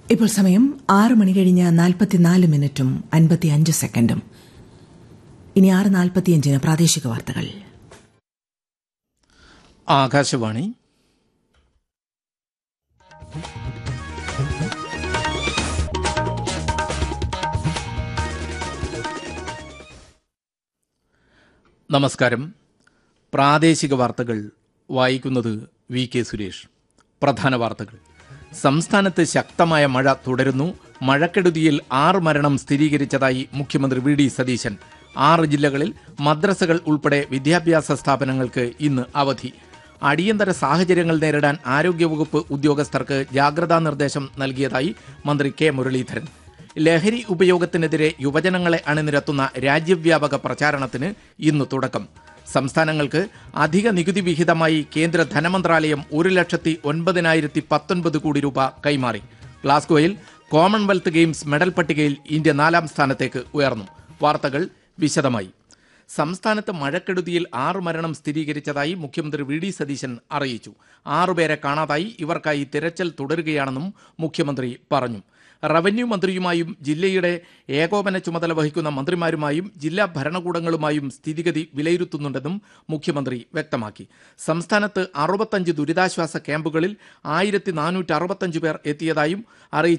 ഇപ്പോൾ സമയം ആറ് മണി കഴിഞ്ഞ് നാൽപ്പത്തിനാല് മിനിറ്റും അൻപത്തിയഞ്ച് സെക്കൻഡും ഇനി ആറ് നാൽപ്പത്തിയഞ്ചിന് പ്രാദേശിക വാർത്തകൾ ആകാശവാണി നമസ്കാരം പ്രാദേശിക വാർത്തകൾ വായിക്കുന്നത് വി കെ സുരേഷ് പ്രധാന വാർത്തകൾ സംസ്ഥാനത്ത് ശക്തമായ മഴ തുടരുന്നു മഴക്കെടുതിയിൽ ആറ് മരണം സ്ഥിരീകരിച്ചതായി മുഖ്യമന്ത്രി വി ഡി സതീശൻ ആറ് ജില്ലകളിൽ മദ്രസകൾ ഉൾപ്പെടെ വിദ്യാഭ്യാസ സ്ഥാപനങ്ങൾക്ക് ഇന്ന് അവധി അടിയന്തര സാഹചര്യങ്ങൾ നേരിടാൻ ആരോഗ്യവകുപ്പ് ഉദ്യോഗസ്ഥർക്ക് ജാഗ്രതാ നിർദ്ദേശം നൽകിയതായി മന്ത്രി കെ മുരളീധരൻ ലഹരി ഉപയോഗത്തിനെതിരെ യുവജനങ്ങളെ അണിനിരത്തുന്ന രാജ്യവ്യാപക പ്രചാരണത്തിന് ഇന്ന് തുടക്കം സംസ്ഥാനങ്ങൾക്ക് അധിക നികുതി വിഹിതമായി കേന്ദ്ര ധനമന്ത്രാലയം ഒരു ലക്ഷത്തി ഒൻപതിനായിരത്തി പത്തൊൻപത് കോടി രൂപ കൈമാറി ഗ്ലാസ്ഗോയിൽ കോമൺവെൽത്ത് ഗെയിംസ് മെഡൽ പട്ടികയിൽ ഇന്ത്യ നാലാം സ്ഥാനത്തേക്ക് ഉയർന്നു വാർത്തകൾ വിശദമായി സംസ്ഥാനത്ത് മഴക്കെടുതിയിൽ ആറ് മരണം സ്ഥിരീകരിച്ചതായി മുഖ്യമന്ത്രി വി ഡി സതീശൻ അറിയിച്ചു ആറുപേരെ കാണാതായി ഇവർക്കായി തിരച്ചിൽ തുടരുകയാണെന്നും മുഖ്യമന്ത്രി പറഞ്ഞു റവന്യൂ മന്ത്രിയുമായും ജില്ലയുടെ ഏകോപന ചുമതല വഹിക്കുന്ന മന്ത്രിമാരുമായും ജില്ലാ ഭരണകൂടങ്ങളുമായും സ്ഥിതിഗതി വിലയിരുത്തുന്നുണ്ടെന്നും മുഖ്യമന്ത്രി വ്യക്തമാക്കി സംസ്ഥാനത്ത് അറുപത്തഞ്ച് ദുരിതാശ്വാസ ക്യാമ്പുകളിൽ ആയിരത്തി നാനൂറ്റി അറുപത്തഞ്ച് പേർ എത്തിയതായും അറിയിച്ചു